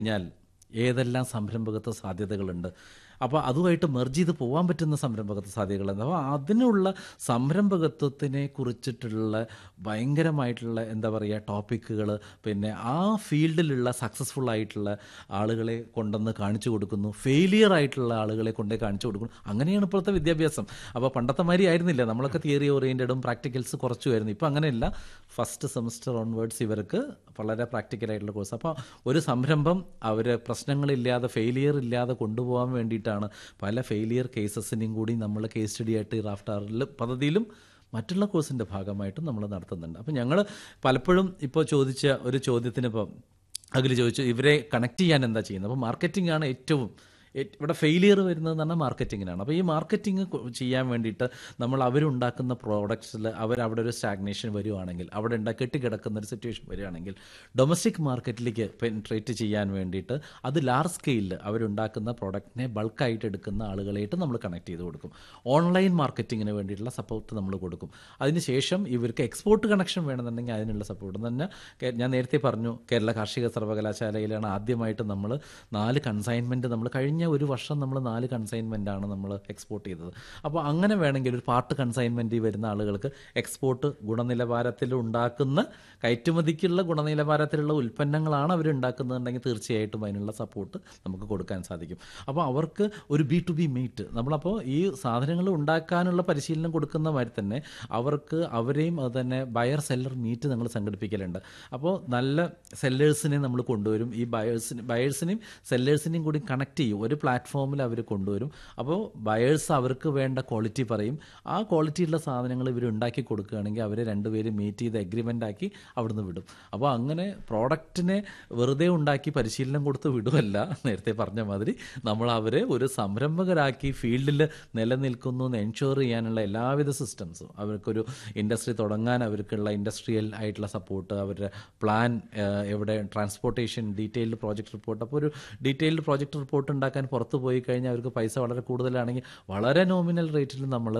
കഴിഞ്ഞാൽ ഏതെല്ലാം സംരംഭകത്വ സാധ്യതകളുണ്ട് അപ്പോൾ അതുമായിട്ട് മെർജ് ചെയ്ത് പോകാൻ പറ്റുന്ന സംരംഭകത്വ സാധ്യതകളുണ്ട് അപ്പോൾ അതിനുള്ള സംരംഭകത്വത്തിനെ കുറിച്ചിട്ടുള്ള ഭയങ്കരമായിട്ടുള്ള എന്താ പറയുക ടോപ്പിക്കുകൾ പിന്നെ ആ ഫീൽഡിലുള്ള സക്സസ്ഫുൾ ആയിട്ടുള്ള ആളുകളെ കൊണ്ടുവന്ന് കാണിച്ചു കൊടുക്കുന്നു ഫെയിലിയർ ആയിട്ടുള്ള ആളുകളെ കൊണ്ടേ കാണിച്ചു കൊടുക്കുന്നു അങ്ങനെയാണ് ഇപ്പോഴത്തെ വിദ്യാഭ്യാസം അപ്പോൾ പണ്ടത്തെ മാതിരി ആയിരുന്നില്ല നമ്മളൊക്കെ തിയറി ഓറിയൻറ്റഡും പ്രാക്ടിക്കൽസ് കുറച്ചുമായിരുന്നു ഇപ്പോൾ അങ്ങനെയല്ല ഫസ്റ്റ് സെമസ്റ്റർ ഓൺവേർഡ്സ് ഇവർക്ക് വളരെ പ്രാക്ടിക്കലായിട്ടുള്ള കോഴ്സ് അപ്പോൾ ഒരു സംരംഭം അവർ പ്രശ്നങ്ങളില്ലാതെ ഫെയിലിയർ ഇല്ലാതെ കൊണ്ടുപോകാൻ വേണ്ടിയിട്ടാണ് പല ഫെയിലിയർ കേസസിനെയും കൂടി നമ്മൾ കേസ് സ്റ്റഡി ആയിട്ട് ഈ റാഫ്റ്റാറിൽ പദ്ധതിയിലും മറ്റുള്ള കോഴ്സിൻ്റെ ഭാഗമായിട്ടും നമ്മൾ നടത്തുന്നുണ്ട് അപ്പോൾ ഞങ്ങൾ പലപ്പോഴും ഇപ്പോൾ ചോദിച്ച ഒരു ചോദ്യത്തിന് ഇപ്പം അഖിൽ ചോദിച്ചു ഇവരെ കണക്ട് ചെയ്യാൻ എന്താ ചെയ്യുന്നത് അപ്പോൾ മാർക്കറ്റിംഗ് ആണ് ഏറ്റവും ഏ- ഇവിടെ ഫെയിലിയർ വരുന്നത് പറഞ്ഞാൽ മാർക്കറ്റിങ്ങിനാണ് അപ്പോൾ ഈ മാർക്കറ്റിംഗ് ചെയ്യാൻ വേണ്ടിയിട്ട് നമ്മൾ അവരുണ്ടാക്കുന്ന പ്രോഡക്ട്സിൽ അവരവിടെ ഒരു സ്റ്റാഗ്നേഷൻ വരുവാണെങ്കിൽ അവിടെ ഉണ്ടാ കെട്ടിക്കിടക്കുന്ന ഒരു സിറ്റുവേഷൻ വരികയാണെങ്കിൽ ഡൊമസ്റ്റിക് മാർക്കറ്റിലേക്ക് പെൻട്രേറ്റ് ചെയ്യാൻ വേണ്ടിയിട്ട് അത് ലാർജ് സ്കെയിലിൽ അവരുണ്ടാക്കുന്ന പ്രോഡക്റ്റിനെ ബൾക്കായിട്ട് എടുക്കുന്ന ആളുകളായിട്ട് നമ്മൾ കണക്ട് ചെയ്ത് കൊടുക്കും ഓൺലൈൻ മാർക്കറ്റിങ്ങിന് വേണ്ടിയിട്ടുള്ള സപ്പോർട്ട് നമ്മൾ കൊടുക്കും അതിനുശേഷം ഇവർക്ക് എക്സ്പോർട്ട് കണക്ഷൻ വേണമെന്നുണ്ടെങ്കിൽ അതിനുള്ള സപ്പോർട്ട് തന്നെ കേ- ഞാൻ നേരത്തെ പറഞ്ഞു കേരള കാർഷിക സർവകലാശാലയിലാണ് ആദ്യമായിട്ട് നമ്മൾ നാല് കൺസൈൻമെൻറ്റ് നമ്മൾ കഴിഞ്ഞ ഒരു വർഷം നമ്മൾ നാല് കൺസൈൻമെൻ്റ് ആണ് നമ്മൾ എക്സ്പോർട്ട് ചെയ്തത് അപ്പോൾ അങ്ങനെ വേണമെങ്കിൽ ഒരു പാർട്ട് കൺസൈൻമെൻറ്റിൽ വരുന്ന ആളുകൾക്ക് എക്സ്പോർട്ട് ഗുണനിലവാരത്തിൽ ഉണ്ടാക്കുന്ന കയറ്റുമതിക്കുള്ള ഗുണനിലവാരത്തിലുള്ള ഉൽപ്പന്നങ്ങളാണ് അവർ ഉണ്ടാക്കുന്നതുണ്ടെങ്കിൽ തീർച്ചയായിട്ടും അതിനുള്ള സപ്പോർട്ട് നമുക്ക് കൊടുക്കാൻ സാധിക്കും അപ്പോൾ അവർക്ക് ഒരു ബി ടു ബി മീറ്റ് നമ്മളപ്പോൾ ഈ സാധനങ്ങൾ ഉണ്ടാക്കാനുള്ള പരിശീലനം കൊടുക്കുന്ന മാതിരി തന്നെ അവർക്ക് അവരെയും അത് തന്നെ ബയർ സെല്ലർ മീറ്റ് നമ്മൾ സംഘടിപ്പിക്കലുണ്ട് അപ്പോൾ നല്ല സെല്ലേഴ്സിനെ നമ്മൾ കൊണ്ടുവരും ഈ ബയേഴ്സിന് ബയേഴ്സിനെയും സെല്ലേഴ്സിനെയും കൂടി കണക്ട് ചെയ്യും ഒരു പ്ലാറ്റ്ഫോമിൽ അവർ കൊണ്ടുവരും അപ്പോൾ ബയേഴ്സ് അവർക്ക് വേണ്ട ക്വാളിറ്റി പറയും ആ ക്വാളിറ്റിയുള്ള സാധനങ്ങൾ ഇവർ ഉണ്ടാക്കി കൊടുക്കുകയാണെങ്കിൽ അവരെ രണ്ടുപേരും മീറ്റ് ചെയ്ത് എഗ്രിമെൻ്റ് ആക്കി അവിടുന്ന് വിടും അപ്പോൾ അങ്ങനെ പ്രോഡക്റ്റിനെ വെറുതെ ഉണ്ടാക്കി പരിശീലനം കൊടുത്ത് വിടുമല്ല നേരത്തെ പറഞ്ഞ മാതിരി നമ്മൾ അവരെ ഒരു സംരംഭകരാക്കി ഫീൽഡിൽ നിലനിൽക്കുന്നു എന്ന് എൻഷുർ ചെയ്യാനുള്ള എല്ലാവിധ സിസ്റ്റംസും അവർക്കൊരു ഇൻഡസ്ട്രി തുടങ്ങാൻ അവർക്കുള്ള ഇൻഡസ്ട്രിയൽ ആയിട്ടുള്ള സപ്പോർട്ട് അവരുടെ പ്ലാൻ എവിടെ ട്രാൻസ്പോർട്ടേഷൻ ഡീറ്റെയിൽഡ് പ്രോജക്റ്റ് റിപ്പോർട്ട് അപ്പോൾ ഒരു ഡീറ്റെയിൽഡ് പ്രോജക്റ്റ് റിപ്പോർട്ട് ഉണ്ടാക്കാൻ പുറത്ത് പോയി കഴിഞ്ഞാൽ അവർക്ക് പൈസ വളരെ കൂടുതലാണെങ്കിൽ വളരെ നോമിനൽ റേറ്റിൽ നമ്മൾ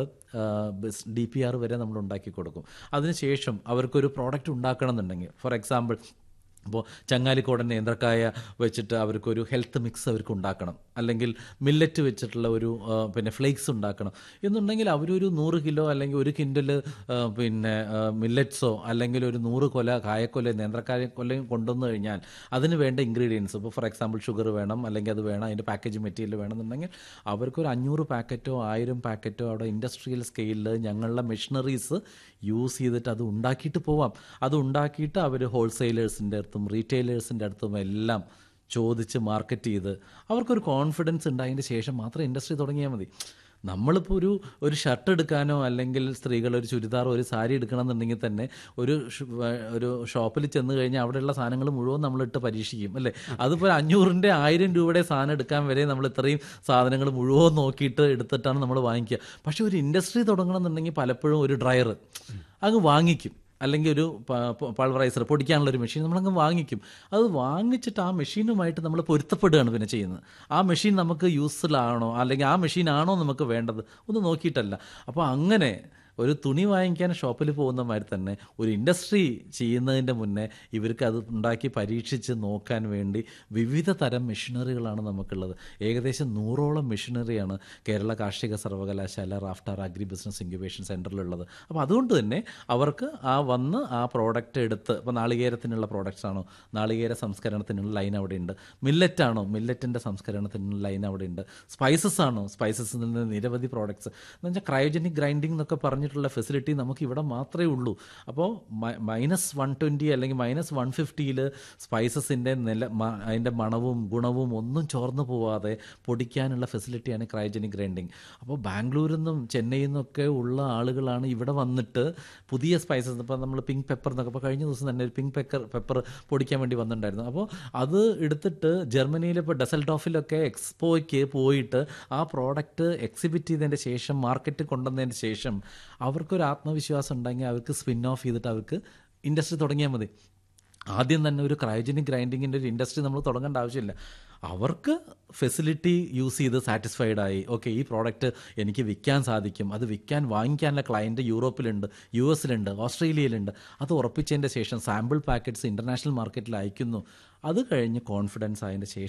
ഡി പി ആർ വരെ നമ്മൾ ഉണ്ടാക്കി കൊടുക്കും അതിനുശേഷം അവർക്കൊരു പ്രോഡക്റ്റ് ഉണ്ടാക്കണം എന്നുണ്ടെങ്കിൽ ഫോർ എക്സാമ്പിൾ ഇപ്പോൾ ചങ്ങാലിക്കോടൻ നേന്ത്രക്കായ വെച്ചിട്ട് അവർക്കൊരു ഹെൽത്ത് മിക്സ് അവർക്ക് ഉണ്ടാക്കണം അല്ലെങ്കിൽ മില്ലറ്റ് വെച്ചിട്ടുള്ള ഒരു ആ, പിന്നെ ഫ്ലേക്സ് ഉണ്ടാക്കണം എന്നുണ്ടെങ്കിൽ അവരൊരു നൂറ് കിലോ അല്ലെങ്കിൽ ഒരു കിൻഡൽ പിന്നെ മില്ലറ്റ്സോ അല്ലെങ്കിൽ ഒരു നൂറ് കൊല കായക്കൊല നേന്ത്രക്കായ കൊലയും കൊണ്ടുവന്നു കഴിഞ്ഞാൽ അതിന് വേണ്ട ഇൻഗ്രീഡിയൻസ് ഇപ്പോൾ ഫോർ എക്സാമ്പിൾ ഷുഗർ വേണം അല്ലെങ്കിൽ അത് വേണം അതിൻ്റെ പാക്കേജ് മെറ്റീരിയൽ വേണമെന്നുണ്ടെങ്കിൽ അവർക്കൊരു അഞ്ഞൂറ് പാക്കറ്റോ ആയിരം പാക്കറ്റോ അവിടെ ഇൻഡസ്ട്രിയൽ സ്കെയിലിൽ ഞങ്ങളുടെ മെഷീനറീസ് യൂസ് ചെയ്തിട്ട് അത് ഉണ്ടാക്കിയിട്ട് പോവാം അത് ഉണ്ടാക്കിയിട്ട് അവർ ഹോൾസെയിലേഴ്സിൻ്റെ അടുത്തും റീറ്റെയിലേഴ്സിൻ്റെ അടുത്തും എല്ലാം ചോദിച്ച് മാർക്കറ്റ് ചെയ്ത് അവർക്കൊരു കോൺഫിഡൻസ് ഉണ്ടായതിൻ്റെ ശേഷം മാത്രം ഇൻഡസ്ട്രി തുടങ്ങിയാൽ മതി നമ്മളിപ്പോൾ ഒരു ഒരു ഷർട്ട് എടുക്കാനോ അല്ലെങ്കിൽ സ്ത്രീകൾ ഒരു ചുരിദാറോ ഒരു സാരി എടുക്കണം എന്നുണ്ടെങ്കിൽ തന്നെ ഒരു ഷ്- വ- ഒരു ഷോപ്പിൽ ചെന്ന് കഴിഞ്ഞാൽ അവിടെയുള്ള സാധനങ്ങൾ മുഴുവൻ നമ്മളിട്ട് പരീക്ഷിക്കും അല്ലേ അതിപ്പോൾ അഞ്ഞൂറിൻ്റെ ആയിരം രൂപയുടെ സാധനം എടുക്കാൻ വരെ നമ്മൾ ഇത്രയും സാധനങ്ങൾ മുഴുവൻ നോക്കിയിട്ട് എടുത്തിട്ടാണ് നമ്മൾ വാങ്ങിക്കുക പക്ഷേ ഒരു ഇൻഡസ്ട്രി തുടങ്ങണം എന്നുണ്ടെങ്കിൽ പലപ്പോഴും ഒരു ഡ്രയർ അങ്ങ് വാങ്ങിക്കും അല്ലെങ്കിൽ ഒരു പൾവറൈസർ പൊടിക്കാനുള്ള ഒരു മെഷീൻ നമ്മളങ്ങ് വാങ്ങിക്കും അത് വാങ്ങിച്ചിട്ട് ആ മെഷീനുമായിട്ട് നമ്മൾ പൊരുത്തപ്പെടുകയാണ് പിന്നെ ചെയ്യുന്നത് ആ മെഷീൻ നമുക്ക് യൂസ്ഫുൾ ആണോ അല്ലെങ്കിൽ ആ മെഷീൻ ആണോ നമുക്ക് വേണ്ടത് ഒന്ന് നോക്കിയിട്ടല്ല അപ്പോൾ അങ്ങനെ ഒരു തുണി വാങ്ങിക്കാൻ ഷോപ്പിൽ പോകുന്ന മാതിരി തന്നെ ഒരു ഇൻഡസ്ട്രി ചെയ്യുന്നതിൻ്റെ മുന്നേ ഇവർക്ക് അത് ഉണ്ടാക്കി പരീക്ഷിച്ച് നോക്കാൻ വേണ്ടി വിവിധ തരം മെഷീനറികളാണ് നമുക്കുള്ളത് ഏകദേശം നൂറോളം മെഷീനറിയാണ് കേരള കാർഷിക സർവകലാശാല റാഫ്റ്റാർ അഗ്രി ബിസിനസ് ഇൻക്യുബേഷൻ സെൻറ്ററിലുള്ളത് അപ്പോൾ അതുകൊണ്ട് തന്നെ അവർക്ക് ആ വന്ന് ആ പ്രോഡക്റ്റ് എടുത്ത് ഇപ്പോൾ നാളികേരത്തിനുള്ള പ്രോഡക്റ്റ്സ് ആണോ നാളികേര സംസ്കരണത്തിനുള്ള ലൈൻ അവിടെ ഉണ്ട് മില്ലറ്റ് ആണോ മില്ലറ്റിൻ്റെ സംസ്കരണത്തിനുള്ള ലൈൻ അവിടെ ഉണ്ട് സ്പൈസസ് ആണോ സ്പൈസസിൽ നിന്ന് നിരവധി പ്രോഡക്ട്സ് എന്ന് വെച്ചാൽ ക്രയോജനിക് ഗ്രൈൻഡിംഗ് എന്നൊക്കെ പറഞ്ഞിട്ടുള്ള ഫെസിലിറ്റി നമുക്ക് ഇവിടെ മാത്രമേ ഉള്ളൂ അപ്പോൾ മൈനസ് വൺ ട്വൻറ്റി അല്ലെങ്കിൽ മൈനസ് വൺ ഫിഫ്റ്റിയിൽ സ്പൈസസിൻ്റെ നില മ- അതിൻ്റെ മണവും ഗുണവും ഒന്നും ചോർന്നു പോവാതെ പൊടിക്കാനുള്ള ഫെസിലിറ്റിയാണ് ക്രയോജനിക് ഗ്രൈൻഡിങ് അപ്പോൾ ബാംഗ്ലൂരിൽ നിന്നും ചെന്നൈയിൽ നിന്നൊക്കെ ഉള്ള ആളുകളാണ് ഇവിടെ വന്നിട്ട് പുതിയ സ്പൈസസ് ഇപ്പോൾ നമ്മൾ പിങ്ക് പെപ്പർ എന്നൊക്കെ ഇപ്പോൾ കഴിഞ്ഞ ദിവസം തന്നെ ഒരു പിങ്ക് പെപ്പർ പെപ്പർ പൊടിക്കാൻ വേണ്ടി വന്നിട്ടുണ്ടായിരുന്നു അപ്പോൾ അത് എടുത്തിട്ട് ജർമ്മനിയിൽ ഇപ്പോൾ ഡെസൽഡോഫിലൊക്കെ എക്സ്പോയ്ക്ക് പോയിട്ട് ആ പ്രോഡക്റ്റ് എക്സിബിറ്റ് ചെയ്തതിൻ്റെ ശേഷം മാർക്കറ്റിൽ കൊണ്ടുവന്നതിന് ശേഷം അവർക്കൊരു ആത്മവിശ്വാസം ഉണ്ടെങ്കിൽ അവർക്ക് സ്പിൻ ഓഫ് ചെയ്തിട്ട് അവർക്ക് ഇൻഡസ്ട്രി തുടങ്ങിയാൽ മതി ആദ്യം തന്നെ ഒരു ക്രയോജനിക് ഗ്രൈൻഡിങ്ങിൻ്റെ ഒരു ഇൻഡസ്ട്രി നമ്മൾ തുടങ്ങേണ്ട ആവശ്യമില്ല അവർക്ക് ഫെസിലിറ്റി യൂസ് ചെയ്ത് സാറ്റിസ്ഫൈഡ് ആയി ഓക്കെ ഈ പ്രോഡക്റ്റ് എനിക്ക് വിൽക്കാൻ സാധിക്കും അത് വിൽക്കാൻ വാങ്ങിക്കാനുള്ള ക്ലയൻറ്റ് യൂറോപ്പിലുണ്ട് യു എസിലുണ്ട് ഓസ്ട്രേലിയയിലുണ്ട് അത് ഉറപ്പിച്ചതിൻ്റെ ശേഷം സാമ്പിൾ പാക്കറ്റ്സ് ഇൻ്റർനാഷണൽ മാർക്കറ്റിൽ അയക്കുന്നു അത് കഴിഞ്ഞ് കോൺഫിഡൻസ് ആയതിൻ്റെ ശേഷം